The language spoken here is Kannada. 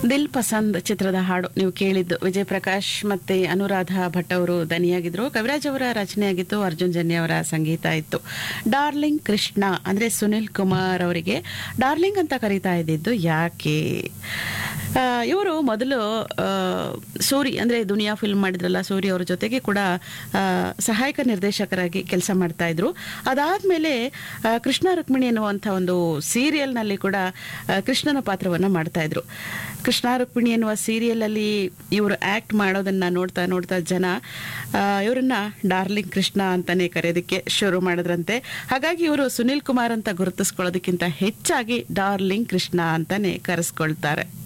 ದಿಲ್ ಪಸಂದ್ ಚಿತ್ರದ ಹಾಡು ನೀವು ಕೇಳಿದ್ದು ವಿಜಯ್ ಪ್ರಕಾಶ್ ಮತ್ತೆ ಅನುರಾಧ ಭಟ್ ಅವರು ದನಿಯಾಗಿದ್ರು ಕವಿರಾಜ್ ಅವರ ರಚನೆಯಾಗಿತ್ತು ಅರ್ಜುನ್ ಜನ್ಯ ಅವರ ಸಂಗೀತ ಇತ್ತು ಡಾರ್ಲಿಂಗ್ ಕೃಷ್ಣ ಅಂದ್ರೆ ಸುನಿಲ್ ಕುಮಾರ್ ಅವರಿಗೆ ಡಾರ್ಲಿಂಗ್ ಅಂತ ಕರೀತಾ ಇದ್ದಿದ್ದು ಯಾಕೆ ಇವರು ಮೊದಲು ಆ, ಸೂರಿ ಅಂದ್ರೆ ದುನಿಯಾ ಫಿಲ್ಮ್ ಮಾಡಿದ್ರಲ್ಲ ಸೂರಿ ಅವರ ಜೊತೆಗೆ ಕೂಡ ಆ, ಸಹಾಯಕ ನಿರ್ದೇಶಕರಾಗಿ ಕೆಲಸ ಮಾಡ್ತಾ ಇದ್ರು ಅದಾದ್ಮೇಲೆ ಆ, ಕೃಷ್ಣ ರುಕ್ಮಿಣಿ ಎನ್ನುವಂಥ ಒಂದು ಸೀರಿಯಲ್ನಲ್ಲಿ ಕೂಡ ಆ, ಕೃಷ್ಣನ ಪಾತ್ರವನ್ನ ಮಾಡ್ತಾ ಇದ್ರು ಕೃಷ್ಣ ರುಕ್ಮಿಣಿ ಎನ್ನುವ ಸೀರಿಯಲ್ ಅಲ್ಲಿ ಇವರು ಆಕ್ಟ್ ಮಾಡೋದನ್ನ ನೋಡ್ತಾ ನೋಡ್ತಾ ಜನ ಆ, ಇವರನ್ನ ಡಾರ್ಲಿಂಗ್ ಕೃಷ್ಣ ಅಂತಾನೆ ಕರೆಯೋದಕ್ಕೆ ಶುರು ಮಾಡಿದ್ರಂತೆ ಹಾಗಾಗಿ ಇವರು ಸುನಿಲ್ ಕುಮಾರ್ ಅಂತ ಗುರುತಿಸ್ಕೊಳ್ಳೋದಕ್ಕಿಂತ ಹೆಚ್ಚಾಗಿ ಡಾರ್ಲಿಂಗ್ ಕೃಷ್ಣ ಅಂತಾನೆ ಕರೆಸ್ಕೊಳ್ತಾರೆ